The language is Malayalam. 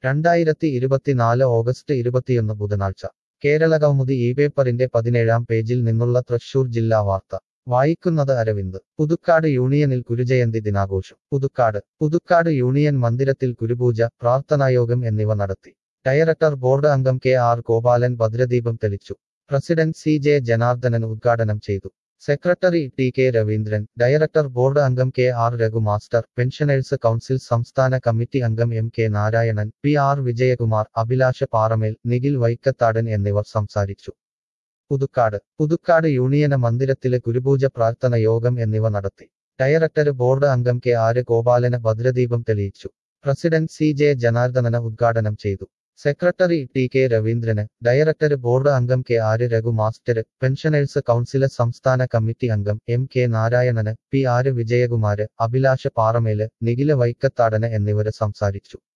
രണ്ടായിരത്തി ഇരുപത്തിനാല് ഓഗസ്റ്റ് ഇരുപത്തിയൊന്ന് ബുധനാഴ്ച കേരള കൗമുദി ഈ പേപ്പറിന്റെ പതിനേഴാം പേജിൽ നിന്നുള്ള തൃശൂർ ജില്ലാ വാർത്ത വായിക്കുന്നത് അരവിന്ദ് പുതുക്കാട് യൂണിയനിൽ ഗുരുജയന്തി ദിനാഘോഷം പുതുക്കാട് പുതുക്കാട് യൂണിയൻ മന്ദിരത്തിൽ ഗുരുപൂജ പ്രാർത്ഥനായോഗം എന്നിവ നടത്തി ഡയറക്ടർ ബോർഡ് അംഗം കെ ആർ ഗോപാലൻ ഭദ്രദീപം തെളിച്ചു പ്രസിഡന്റ് സി ജെ ജനാർദ്ദനൻ ഉദ്ഘാടനം ചെയ്തു secretary T K Raveendran director board അംഗം K R Raghu master pensioners council സംസ്ഥാന കമ്മിറ്റി അംഗം M K Narayanan P R Vijayakumar Abhilasha Paramel Nikhil വൈക്കത്താടൻ എന്നിവർ സംസാരിച്ചു പുതുക്കാട് പുതുക്കാട് യൂണിയന മന്ദിരത്തിലെ ഗുരുപൂജ പ്രാർത്ഥന യോഗം എന്നിവ നടത്തി ഡയറക്ടർ ബോർഡ് അംഗം കെ ആര് ഗോപാലന് ഭദ്രദീപം തെളിയിച്ചു പ്രസിഡന്റ് സി ജെ ജനാർദ്ദനന് ഉദ്ഘാടനം ചെയ്തു secretary T K Raveendran director board അംഗം K R Raghu master pensioners council സംസ്ഥാന കമ്മിറ്റി അംഗം M K Narayanan P R Vijayakumar Abhilasha പാറമേല് Nikhila വൈക്കത്താടന് എന്നിവര് സംസാരിച്ചു